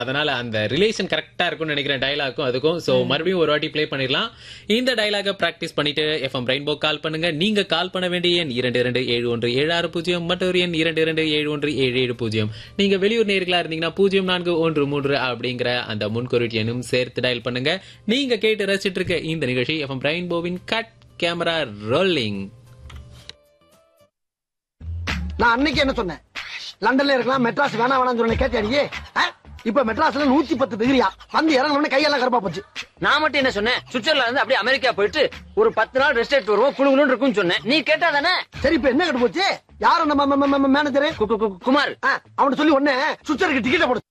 அதனால அந்த ரிலேஷன் கரெக்டா இருக்கும்னு நினைக்கிறேன் டயலாக்கும் அதுக்கும் சோ மறுபடியும் ஒரு வாட்டி ப்ளே பண்ணிடலாம் இந்த டயலாக பிராக்டிஸ் பண்ணிட்டு எஃப்எம் ரெயின்போ கால் பண்ணுங்க நீங்க கால் பண்ண வேண்டிய எண் இரண்டு இரண்டு ஏழு ஒன்று ஏழு ஆறு பூஜ்ஜியம் மற்றொரு எண் இரண்டு இரண்டு ஏழு ஒன்று ஏழு ஏழு பூஜ்ஜியம் நீங்க வெளியூர் நேர்களா இருந்தீங்கன்னா பூஜ்ஜியம் நான்கு ஒன்று மூன்று அப்படிங்கிற அந்த முன்குறிட்டு எண்ணும் சேர்த்து டயல் பண்ணுங்க நீங்க கேட்டு ரசிச்சிட்டு இருக்க இந்த நிகழ்ச்சி எஃப்எம் ரெயின்போவின் கட் கேமரா ரோலிங் நான் அன்னைக்கு என்ன சொன்னேன் லண்டன்ல இருக்கலாம் மெட்ராஸ் வேணா வேணாம்னு சொன்னேன் கேட்டியா நீ ஆ? இப்ப மெட்ராஸ்ல நூத்தி பத்து டிகிரியா வந்து இறங்கணும்னு கையெல்லாம் கருப்பா போச்சு நான் மட்டும் என்ன சொன்னேன் சுவிட்சர்லாந்து இருந்து அப்படியே அமெரிக்கா போயிட்டு ஒரு பத்து நாள் ரெஸ்ட் எடுத்து வருவோம் குழுகுன்னு இருக்கும்னு சொன்னேன் நீ கேட்டா தானே சரி இப்ப என்ன கட்டு போச்சு யாரும் நம்ம மேனேஜர் குமார் அவன் சொல்லி உடனே சுவிட்சருக்கு டிக்கெட் போடு